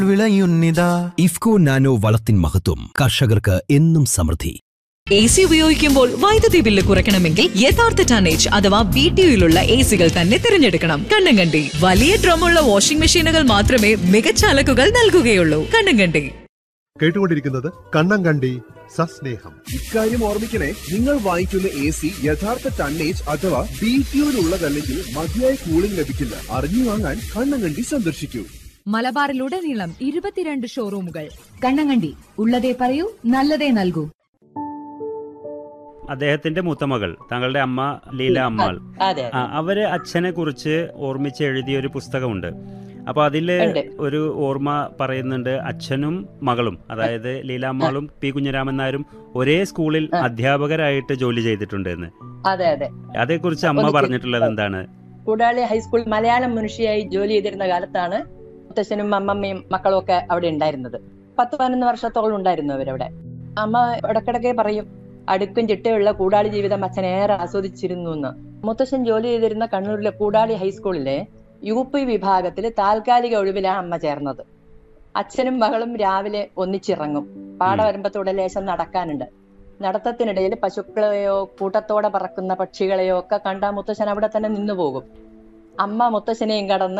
വിളയുന്നിതാ IFFCO nano വളത്തിൻ മഹത്വം കർഷകർക്ക് എന്നും സമൃദ്ധി എ സി ഉപയോഗിക്കുമ്പോൾ വൈദ്യുതി ബില്ല് കുറയ്ക്കണമെങ്കിൽ യഥാർത്ഥ ടനേജ് അഥവാ ബി ടി യുയിലുള്ള എ സികൾ തന്നെ തിരഞ്ഞെടുക്കണം കണ്ണങ്കണ്ടി വലിയ ഡ്രമ്മുള്ള വാഷിംഗ് മെഷീനുകൾ മാത്രമേ മികച്ച അലക്കുകൾ നൽകുകയുള്ളൂ കണ്ണങ്കണ്ടി കേട്ടുകൊണ്ടിരിക്കുന്നത് കണ്ണങ്കണ്ടി സസ്നേഹം ഇക്കാര്യം ഓർമ്മിക്കണേ നിങ്ങൾ വാങ്ങിക്കുന്ന എ സി യഥാർത്ഥ ടണ്ണേജ് അഥവാ ബി ഉള്ളതല്ലെങ്കിൽ മതിയായ കൂളിംഗ് ലഭിക്കില്ല അറിഞ്ഞു വാങ്ങാൻ കണ്ണങ്കണ്ടി സന്ദർശിക്കൂ മലബാറിലുടനീളം ഇരുപത്തിരണ്ട് ഷോറൂമുകൾ കണ്ണങ്ങണ്ടി ഉള്ളതേ പറയൂ നല്ലതേ നൽകൂ അദ്ദേഹത്തിന്റെ മൂത്തമകൾ താങ്കളുടെ അമ്മ ലീല അമ്മാൾ അതെ ആ, അവര് അച്ഛനെ കുറിച്ച് ഓർമ്മിച്ച് എഴുതിയ ഒരു പുസ്തകമുണ്ട് അപ്പൊ അതില് ഉണ്ട്. ഒരു ഓർമ്മ പറയുന്നുണ്ട് അച്ഛനും മകളും അതായത് ലീലാമ്മാളും പി കുഞ്ഞിരാമൻ നായരും ഒരേ സ്കൂളിൽ ആ. അധ്യാപകരായിട്ട് ജോലി ചെയ്തിട്ടുണ്ട് എന്ന് അതെ അതെ അതേക്കുറിച്ച് അമ്മ ഒന്നിച്ച് പറഞ്ഞിട്ടുള്ളത് എന്താണ് കൂടാളി ഹൈസ്കൂൾ മലയാളം മനുഷ്യയായി ജോലി ചെയ്തിരുന്ന കാലത്താണ് മുത്തശ്ശനും അമ്മമ്മയും മക്കളും ഒക്കെ അവിടെ ഉണ്ടായിരുന്നത് പത്ത് പതിനൊന്ന് വർഷത്തോളം ഉണ്ടായിരുന്നു അവരവിടെ അമ്മ ഇടക്കിടക്കെ പറയും അടുക്കും ചിട്ടയുള്ള കൂടാളി ജീവിതം അച്ഛൻ ഏറെ ആസ്വദിച്ചിരുന്നു എന്ന് മുത്തശ്ശൻ ജോലി ചെയ്തിരുന്ന കണ്ണൂരിലെ കൂടാളി ഹൈസ്കൂളിലെ യു പി വിഭാഗത്തിൽ താൽക്കാലിക ഒഴിവിലാണ് അമ്മ ചേർന്നത് അച്ഛനും മകളും രാവിലെ ഒന്നിച്ചിറങ്ങും പാടവരമ്പത്തൂടെ ലേശം നടക്കാനുണ്ട് നടത്തത്തിനിടയിൽ പശുക്കളെയോ കൂട്ടത്തോടെ പറക്കുന്ന പക്ഷികളെയോ ഒക്കെ കണ്ട മുത്തശ്ശൻ അവിടെ തന്നെ നിന്നു പോകും അമ്മ മുത്തശ്ശനെയും കടന്ന്